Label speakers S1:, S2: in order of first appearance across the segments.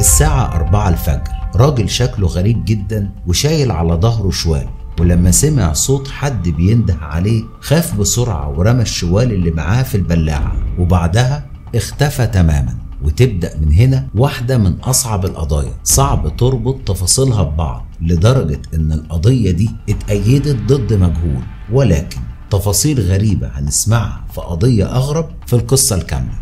S1: الساعة 4 الفجر راجل شكله غريب جدا وشايل على ظهره شوال ولما سمع صوت حد بينده عليه خاف بسرعة ورمى الشوال اللي معاه في البلاعة وبعدها اختفى تماما وتبدأ من هنا واحدة من أصعب القضايا صعب تربط تفاصيلها ببعض لدرجة إن القضية دي اتأيدت ضد مجهول ولكن تفاصيل غريبة هنسمعها في قضية أغرب في القصة الكاملة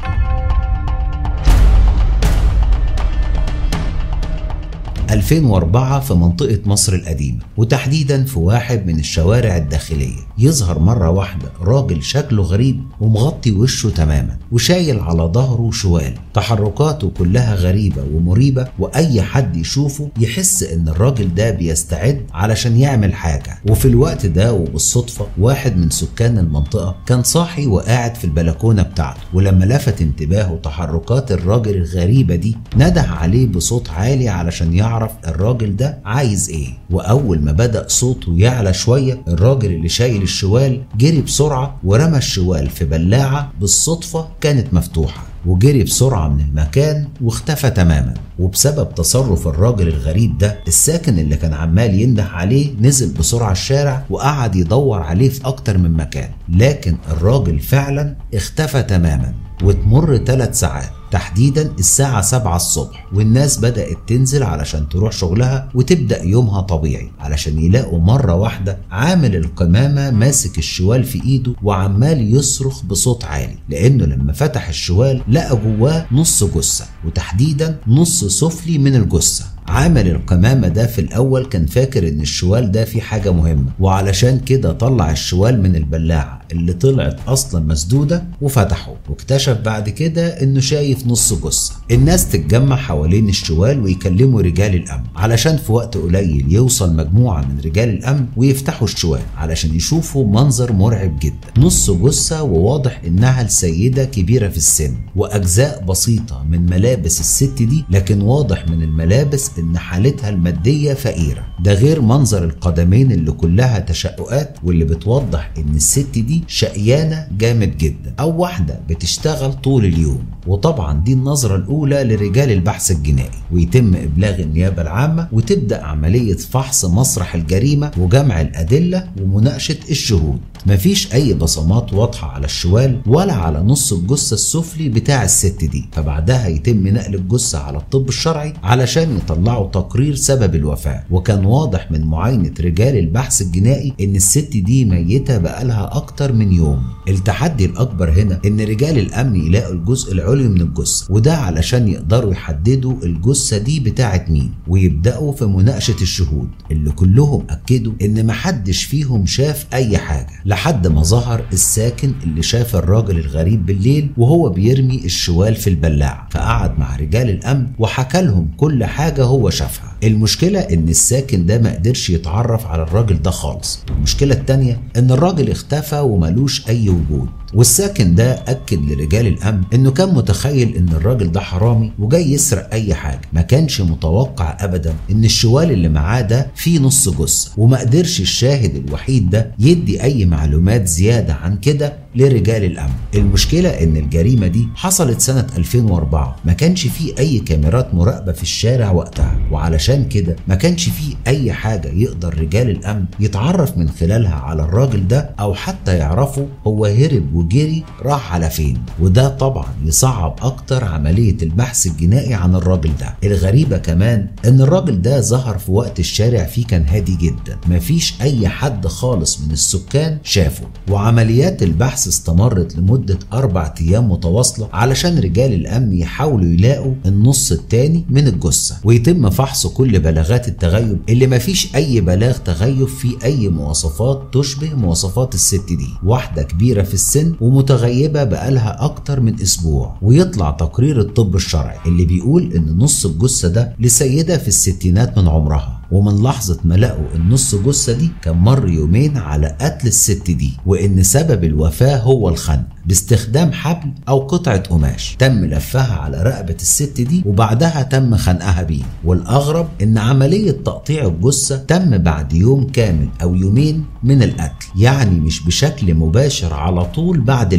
S1: 2004 في منطقة مصر القديمة وتحديدا في واحد من الشوارع الداخلية يظهر مرة واحدة راجل شكله غريب ومغطي وشه تماما وشايل على ظهره شوال تحركاته كلها غريبة ومريبة وأي حد يشوفه يحس إن الراجل ده بيستعد علشان يعمل حاجة وفي الوقت ده وبالصدفة واحد من سكان المنطقة كان صاحي وقاعد في البلكونة بتاعته ولما لفت انتباهه تحركات الراجل الغريبة دي نده عليه بصوت عالي علشان يعرف الراجل ده عايز ايه واول ما بدا صوته يعلى شويه الراجل اللي شايل الشوال جري بسرعه ورمى الشوال في بلاعه بالصدفه كانت مفتوحه وجري بسرعة من المكان واختفى تماما وبسبب تصرف الراجل الغريب ده الساكن اللي كان عمال ينده عليه نزل بسرعة الشارع وقعد يدور عليه في أكتر من مكان لكن الراجل فعلا اختفى تماما وتمر ثلاث ساعات تحديدا الساعة 7 الصبح والناس بدأت تنزل علشان تروح شغلها وتبدأ يومها طبيعي علشان يلاقوا مرة واحدة عامل القمامة ماسك الشوال في ايده وعمال يصرخ بصوت عالي لأنه لما فتح الشوال لقى جواه نص جثة وتحديدا نص سفلي من الجثة عامل القمامة ده في الأول كان فاكر إن الشوال ده فيه حاجة مهمة وعلشان كده طلع الشوال من البلاعة اللي طلعت أصلا مسدودة وفتحه واكتشف بعد كده إنه شايف نص جثة الناس تتجمع حوالين الشوال ويكلموا رجال الأمن علشان في وقت قليل يوصل مجموعة من رجال الأمن ويفتحوا الشوال علشان يشوفوا منظر مرعب جدا نص جثة وواضح إنها السيدة كبيرة في السن وأجزاء بسيطة من ملابس الست دي لكن واضح من الملابس ان حالتها الماديه فقيره ده غير منظر القدمين اللي كلها تشققات واللي بتوضح ان الست دي شقيانه جامد جدا او واحده بتشتغل طول اليوم وطبعا دي النظره الاولى لرجال البحث الجنائي ويتم ابلاغ النيابه العامه وتبدا عمليه فحص مسرح الجريمه وجمع الادله ومناقشه الشهود مفيش اي بصمات واضحه على الشوال ولا على نص الجثه السفلي بتاع الست دي فبعدها يتم نقل الجثه على الطب الشرعي علشان يطلعوا تقرير سبب الوفاه وكان واضح من معاينه رجال البحث الجنائي ان الست دي ميته بقالها اكتر من يوم التحدي الاكبر هنا ان رجال الامن يلاقوا الجزء العلوي من الجثه وده علشان يقدروا يحددوا الجثه دي بتاعت مين ويبداوا في مناقشه الشهود اللي كلهم اكدوا ان محدش فيهم شاف اي حاجه لحد ما ظهر الساكن اللي شاف الراجل الغريب بالليل وهو بيرمي الشوال في البلاعه فقعد مع رجال الامن وحكى لهم كل حاجه هو شافها المشكلة إن الساكن ده ما قدرش يتعرف على الراجل ده خالص المشكلة التانية إن الراجل اختفى وملوش أي وجود والساكن ده أكد لرجال الأمن إنه كان متخيل إن الراجل ده حرامي وجاي يسرق أي حاجة ما كانش متوقع أبدا إن الشوال اللي معاه ده فيه نص جثة وما قدرش الشاهد الوحيد ده يدي أي معلومات زيادة عن كده لرجال الأمن المشكلة إن الجريمة دي حصلت سنة 2004 ما كانش فيه أي كاميرات مراقبة في الشارع وقتها وعلشان كده ما كانش فيه أي حاجة يقدر رجال الأمن يتعرف من خلالها على الراجل ده أو حتى يعرفوا هو هرب وجري راح على فين وده طبعا يصعب أكتر عملية البحث الجنائي عن الراجل ده الغريبة كمان إن الراجل ده ظهر في وقت الشارع فيه كان هادي جدا مفيش أي حد خالص من السكان شافه وعمليات البحث استمرت لمدة أربع أيام متواصلة علشان رجال الأمن يحاولوا يلاقوا النص التاني من الجثة ويتم فحص كل بلاغات التغيب اللي مفيش أي بلاغ تغيب فيه أي مواصفات تشبه مواصفات الست دي واحدة كبيرة في السن ومتغيبة بقالها أكتر من أسبوع ويطلع تقرير الطب الشرعي اللي بيقول إن نص الجثة ده لسيدة في الستينات من عمرها ومن لحظة ما لقوا النص جثة دي كان مر يومين على قتل الست دي وإن سبب الوفاة هو الخنق باستخدام حبل أو قطعة قماش تم لفها على رقبة الست دي وبعدها تم خنقها بيه والأغرب إن عملية تقطيع الجثة تم بعد يوم كامل أو يومين من القتل يعني مش بشكل مباشر على طول بعد الموت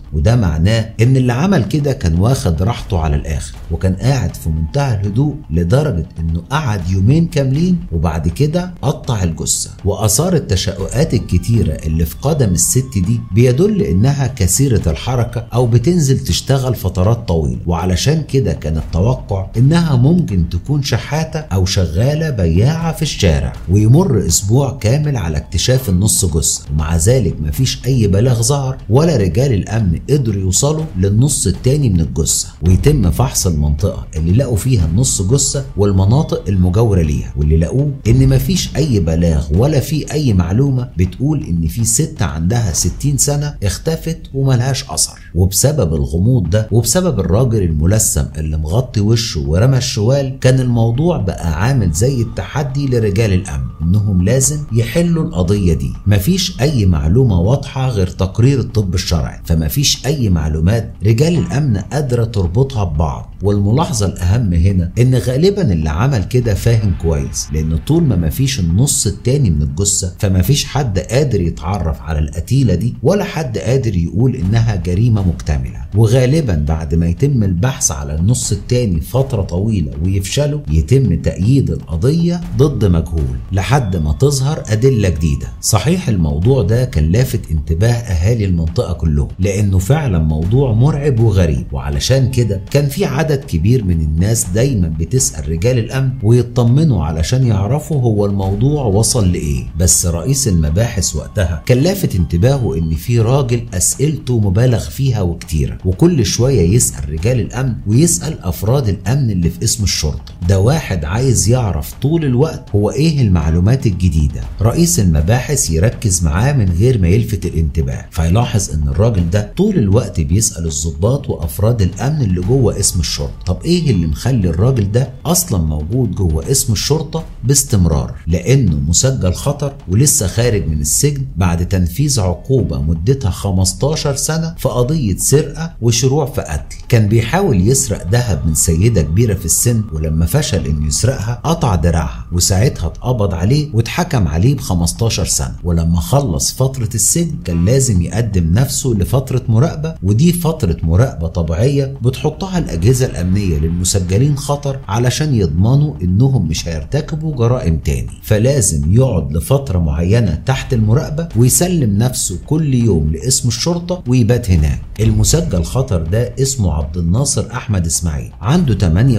S1: وده معناه ان اللي عمل كده كان واخد راحته على الاخر وكان قاعد في منتهى الهدوء لدرجة انه قعد يومين كاملين وبعد كده قطع الجثة واثار التشققات الكتيرة اللي في قدم الست دي بيدل انها كثيرة الحركة او بتنزل تشتغل فترات طويلة وعلشان كده كان التوقع انها ممكن تكون شحاتة او شغالة بياعة في الشارع ويمر اسبوع كامل على اكتشاف النص جثة ومع ذلك مفيش اي بلاغ ظهر ولا رجال الامن قدروا يوصلوا للنص التاني من الجثة ويتم فحص المنطقة اللي لقوا فيها النص جثة والمناطق المجاورة ليها واللي لقوه ان مفيش اي بلاغ ولا في اي معلومة بتقول ان في ست عندها 60 سنة اختفت وملهاش اثر وبسبب الغموض ده وبسبب الراجل الملثم اللي مغطي وشه ورمى الشوال كان الموضوع بقى عامل زي التحدي لرجال الامن انهم لازم يحلوا القضية دي مفيش اي معلومة واضحة غير تقرير الطب الشرعي فمفيش اي معلومات رجال الامن قادرة تربطها ببعض والملاحظة الأهم هنا إن غالبا اللي عمل كده فاهم كويس لأن طول ما مفيش النص التاني من الجثة فمفيش حد قادر يتعرف على القتيلة دي ولا حد قادر يقول إنها جريمة مكتملة وغالبا بعد ما يتم البحث على النص التاني فترة طويلة ويفشلوا يتم تأييد القضية ضد مجهول لحد ما تظهر أدلة جديدة صحيح الموضوع ده كان لافت انتباه أهالي المنطقة كلهم لأنه فعلا موضوع مرعب وغريب وعلشان كده كان في عدد عدد كبير من الناس دايما بتسأل رجال الأمن ويطمنوا علشان يعرفوا هو الموضوع وصل لإيه بس رئيس المباحث وقتها كان لافت انتباهه إن في راجل أسئلته مبالغ فيها وكتيرة وكل شوية يسأل رجال الأمن ويسأل أفراد الأمن اللي في اسم الشرطة ده واحد عايز يعرف طول الوقت هو إيه المعلومات الجديدة رئيس المباحث يركز معاه من غير ما يلفت الانتباه فيلاحظ إن الراجل ده طول الوقت بيسأل الضباط وأفراد الأمن اللي جوه اسم الشرطة الشرطه طب ايه اللي مخلي الراجل ده اصلا موجود جوه اسم الشرطه باستمرار لانه مسجل خطر ولسه خارج من السجن بعد تنفيذ عقوبه مدتها 15 سنه في قضيه سرقه وشروع في قتل كان بيحاول يسرق ذهب من سيده كبيره في السن ولما فشل انه يسرقها قطع دراعها وساعتها اتقبض عليه واتحكم عليه ب 15 سنه ولما خلص فتره السجن كان لازم يقدم نفسه لفتره مراقبه ودي فتره مراقبه طبيعيه بتحطها الاجهزه الأمنية للمسجلين خطر علشان يضمنوا إنهم مش هيرتكبوا جرائم تاني فلازم يقعد لفترة معينة تحت المراقبة ويسلم نفسه كل يوم لاسم الشرطة ويبات هناك المسجل خطر ده اسمه عبد الناصر أحمد إسماعيل عنده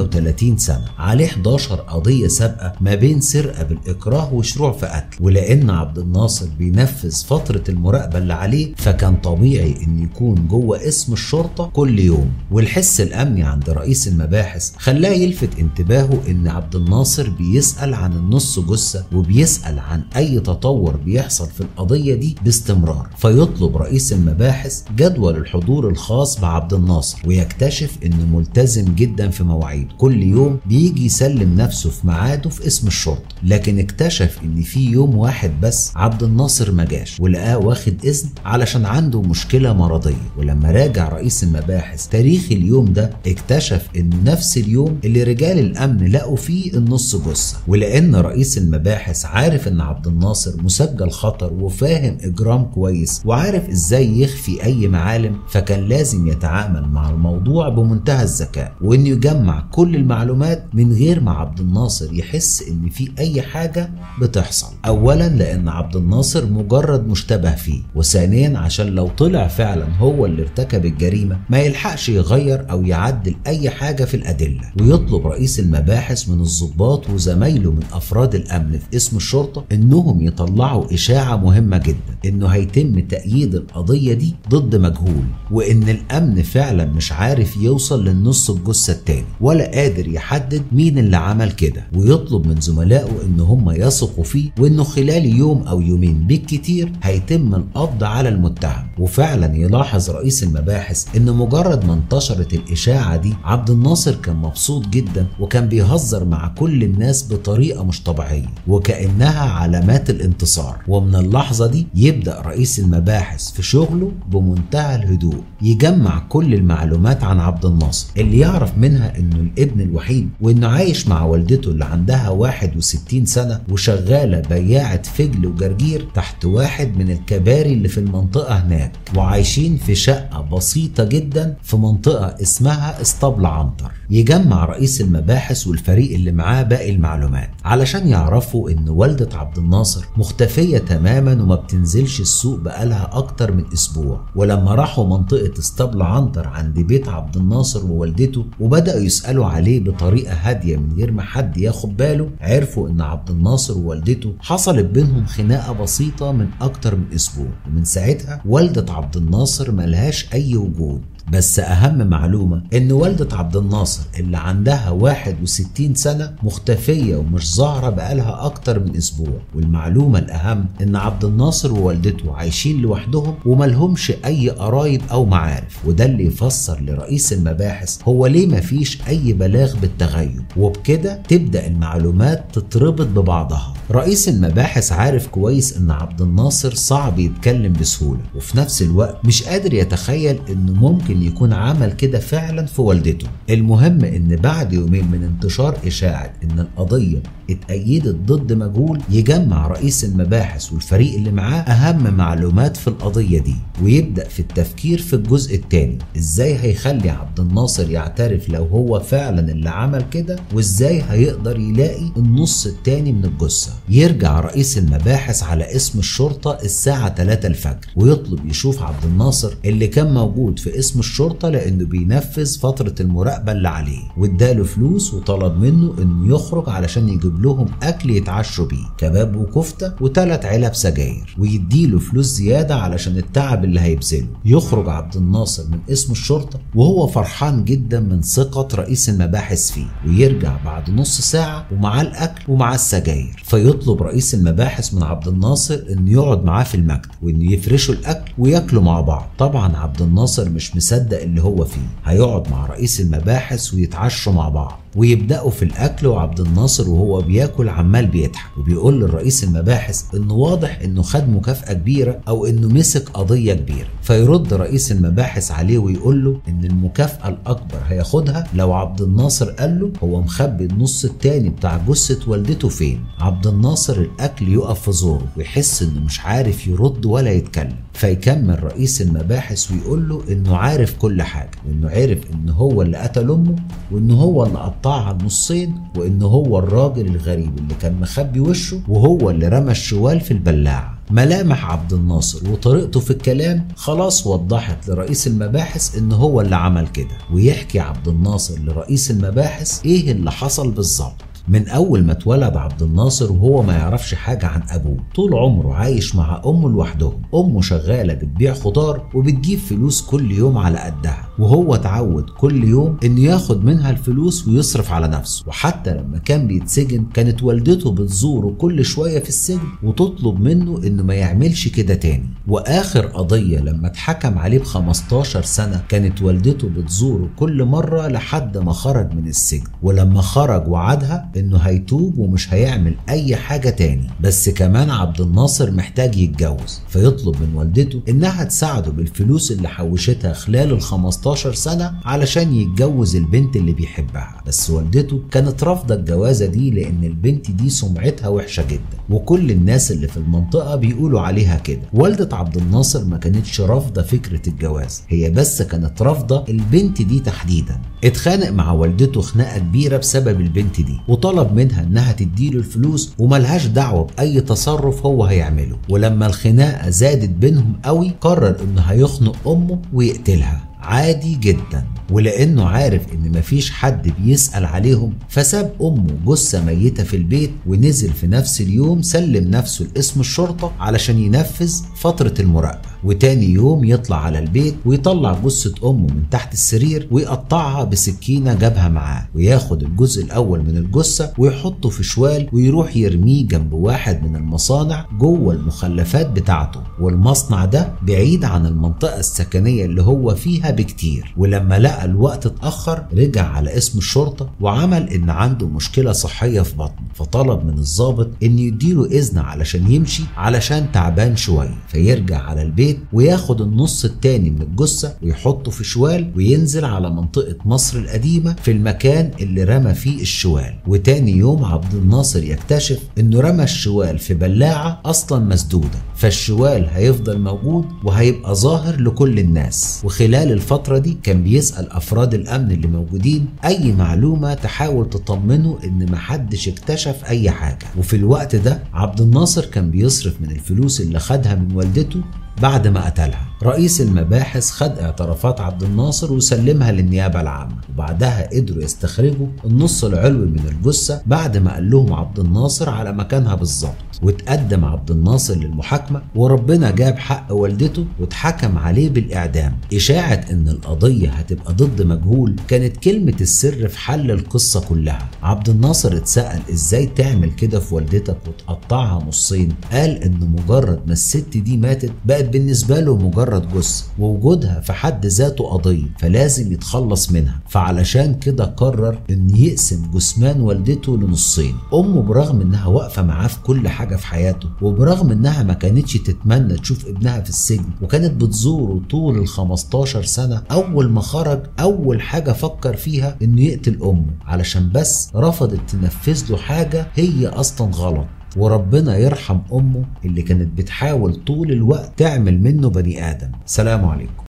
S1: 38 سنة عليه 11 قضية سابقة ما بين سرقة بالإكراه وشروع في قتل ولأن عبد الناصر بينفذ فترة المراقبة اللي عليه فكان طبيعي إن يكون جوه اسم الشرطة كل يوم والحس الأمني عند رئيس المباحث خلاه يلفت انتباهه ان عبد الناصر بيسأل عن النص جثة وبيسأل عن اي تطور بيحصل في القضية دي باستمرار فيطلب رئيس المباحث جدول الحضور الخاص بعبد الناصر ويكتشف انه ملتزم جدا في مواعيد كل يوم بيجي يسلم نفسه في ميعاده في اسم الشرطة لكن اكتشف ان في يوم واحد بس عبد الناصر ما جاش ولقاه واخد اذن علشان عنده مشكلة مرضية ولما راجع رئيس المباحث تاريخ اليوم ده اكتشف اكتشف انه نفس اليوم اللي رجال الامن لقوا فيه النص جثه ولان رئيس المباحث عارف ان عبد الناصر مسجل خطر وفاهم اجرام كويس وعارف ازاي يخفي اي معالم فكان لازم يتعامل مع الموضوع بمنتهى الذكاء وانه يجمع كل المعلومات من غير ما عبد الناصر يحس ان في اي حاجه بتحصل اولا لان عبد الناصر مجرد مشتبه فيه وثانيا عشان لو طلع فعلا هو اللي ارتكب الجريمه ما يلحقش يغير او يعدل اي حاجه في الادله ويطلب رئيس المباحث من الضباط وزمايله من افراد الامن في اسم الشرطه انهم يطلعوا اشاعه مهمه جدا انه هيتم تأييد القضيه دي ضد مجهول وان الامن فعلا مش عارف يوصل للنص الجثه التاني ولا قادر يحدد مين اللي عمل كده ويطلب من زملائه ان هم يثقوا فيه وانه خلال يوم او يومين بالكتير هيتم القبض على المتهم وفعلا يلاحظ رئيس المباحث ان مجرد ما انتشرت الاشاعه دي عبد الناصر كان مبسوط جدا وكان بيهزر مع كل الناس بطريقه مش طبيعيه وكانها علامات الانتصار ومن اللحظه دي يبدأ رئيس المباحث في شغله بمنتهى الهدوء يجمع كل المعلومات عن عبد الناصر اللي يعرف منها انه الابن الوحيد وانه عايش مع والدته اللي عندها 61 سنة وشغالة بياعة فجل وجرجير تحت واحد من الكباري اللي في المنطقة هناك وعايشين في شقة بسيطة جدا في منطقة اسمها اسطبل عنتر يجمع رئيس المباحث والفريق اللي معاه باقي المعلومات علشان يعرفوا ان والدة عبد الناصر مختفية تماما وما بتنزلش السوق بقالها اكتر من اسبوع ولما راحوا منطقة اسطبل عنتر عند بيت عبد الناصر ووالدته وبدأوا يسألوا عليه بطريقة هادية من غير ما حد ياخد باله عرفوا ان عبد الناصر ووالدته حصلت بينهم خناقة بسيطة من اكتر من اسبوع ومن ساعتها والدة عبد الناصر ملهاش اي وجود بس أهم معلومة إن والدة عبد الناصر اللي عندها 61 سنة مختفية ومش ظاهرة بقالها أكتر من أسبوع والمعلومة الأهم إن عبد الناصر ووالدته عايشين لوحدهم وملهمش أي قرايب أو معارف وده اللي يفسر لرئيس المباحث هو ليه مفيش أي بلاغ بالتغيب وبكده تبدأ المعلومات تتربط ببعضها رئيس المباحث عارف كويس إن عبد الناصر صعب يتكلم بسهولة وفي نفس الوقت مش قادر يتخيل إنه ممكن يكون عمل كده فعلا في والدته المهم ان بعد يومين من انتشار اشاعة ان القضية اتأيدت ضد مجهول يجمع رئيس المباحث والفريق اللي معاه اهم معلومات في القضية دي ويبدأ في التفكير في الجزء الثاني ازاي هيخلي عبد الناصر يعترف لو هو فعلا اللي عمل كده وازاي هيقدر يلاقي النص الثاني من الجثة يرجع رئيس المباحث على اسم الشرطة الساعة 3 الفجر ويطلب يشوف عبد الناصر اللي كان موجود في اسم الشرطة لأنه بينفذ فترة المراقبة اللي عليه واداله فلوس وطلب منه إنه يخرج علشان يجيب لهم أكل يتعشوا بيه كباب وكفتة وثلاث علب سجاير ويديله فلوس زيادة علشان التعب اللي هيبذله يخرج عبد الناصر من اسم الشرطة وهو فرحان جدا من ثقة رئيس المباحث فيه ويرجع بعد نص ساعة ومعاه الأكل ومعاه السجاير فيطلب رئيس المباحث من عبد الناصر إنه يقعد معاه في المكتب وإنه يفرشوا الأكل وياكلوا مع بعض طبعا عبد الناصر مش مصدق اللي هو فيه هيقعد مع رئيس المباحث ويتعشوا مع بعض ويبداوا في الاكل وعبد الناصر وهو بياكل عمال بيضحك وبيقول للرئيس المباحث انه واضح انه خد مكافاه كبيره او انه مسك قضيه كبيره فيرد رئيس المباحث عليه ويقول له ان المكافاه الاكبر هياخدها لو عبد الناصر قال له هو مخبي النص التاني بتاع جثه والدته فين عبد الناصر الاكل يقف في زوره ويحس انه مش عارف يرد ولا يتكلم فيكمل رئيس المباحث ويقول له انه عارف كل حاجه وانه عرف ان هو اللي قتل امه وان هو اللي قطعها نصين وان هو الراجل الغريب اللي كان مخبي وشه وهو اللي رمى الشوال في البلاعه ملامح عبد الناصر وطريقته في الكلام خلاص وضحت لرئيس المباحث ان هو اللي عمل كده ويحكي عبد الناصر لرئيس المباحث ايه اللي حصل بالظبط من أول ما اتولد عبد الناصر وهو ما يعرفش حاجة عن أبوه طول عمره عايش مع أمه لوحدهم أمه شغالة بتبيع خضار وبتجيب فلوس كل يوم على قدها وهو اتعود كل يوم إنه ياخد منها الفلوس ويصرف على نفسه وحتى لما كان بيتسجن كانت والدته بتزوره كل شوية في السجن وتطلب منه إنه ما يعملش كده تاني وآخر قضية لما اتحكم عليه ب 15 سنة كانت والدته بتزوره كل مرة لحد ما خرج من السجن ولما خرج وعدها انه هيتوب ومش هيعمل اي حاجة تاني بس كمان عبد الناصر محتاج يتجوز فيطلب من والدته انها تساعده بالفلوس اللي حوشتها خلال ال 15 سنة علشان يتجوز البنت اللي بيحبها بس والدته كانت رافضة الجوازة دي لان البنت دي سمعتها وحشة جدا وكل الناس اللي في المنطقة بيقولوا عليها كده والدة عبد الناصر ما كانتش رافضة فكرة الجواز هي بس كانت رافضة البنت دي تحديدا اتخانق مع والدته خناقة كبيرة بسبب البنت دي وطلب منها انها تديله الفلوس وملهاش دعوة بأي تصرف هو هيعمله ولما الخناقة زادت بينهم قوي قرر انه هيخنق امه ويقتلها عادي جدا ولانه عارف ان مفيش حد بيسال عليهم فساب امه جثه ميته في البيت ونزل في نفس اليوم سلم نفسه لاسم الشرطه علشان ينفذ فتره المراقبه وتاني يوم يطلع على البيت ويطلع جثه امه من تحت السرير ويقطعها بسكينه جابها معاه وياخد الجزء الاول من الجثه ويحطه في شوال ويروح يرميه جنب واحد من المصانع جوه المخلفات بتاعته والمصنع ده بعيد عن المنطقه السكنيه اللي هو فيها بكتير ولما لقى الوقت اتأخر رجع على اسم الشرطة وعمل ان عنده مشكلة صحية في بطنه فطلب من الضابط ان يديله اذن علشان يمشي علشان تعبان شوية فيرجع على البيت وياخد النص التاني من الجثة ويحطه في شوال وينزل على منطقة مصر القديمة في المكان اللي رمى فيه الشوال وتاني يوم عبد الناصر يكتشف انه رمى الشوال في بلاعة اصلا مسدودة فالشوال هيفضل موجود وهيبقى ظاهر لكل الناس وخلال الفترة دي كان بيسأل افراد الامن اللي موجودين اي معلومة تحاول تطمنه ان محدش اكتشف اي حاجة وفي الوقت ده عبد الناصر كان بيصرف من الفلوس اللي خدها من والدته بعد ما قتلها رئيس المباحث خد اعترافات عبد الناصر وسلمها للنيابة العامة وبعدها قدروا يستخرجوا النص العلوي من الجثة بعد ما قال لهم عبد الناصر على مكانها بالظبط وتقدم عبد الناصر للمحاكمة وربنا جاب حق والدته واتحكم عليه بالإعدام إشاعة إن القضية هتبقى ضد مجهول كانت كلمة السر في حل القصة كلها عبد الناصر اتسأل إزاي تعمل كده في والدتك وتقطعها نصين قال إن مجرد ما الست دي ماتت بقت بالنسبة له مجرد جثة ووجودها في حد ذاته قضية فلازم يتخلص منها فعلشان كده قرر إن يقسم جثمان والدته لنصين أمه برغم إنها واقفة معاه في كل حاجة في حياته وبرغم إنها ما كانتش تتمنى تشوف ابنها في السجن وكانت بتزوره طول ال 15 سنة أول ما خرج أول حاجة فكر فيها إنه يقتل أمه علشان بس رفضت تنفذ له حاجة هي أصلا غلط وربنا يرحم امه اللي كانت بتحاول طول الوقت تعمل منه بني ادم سلام عليكم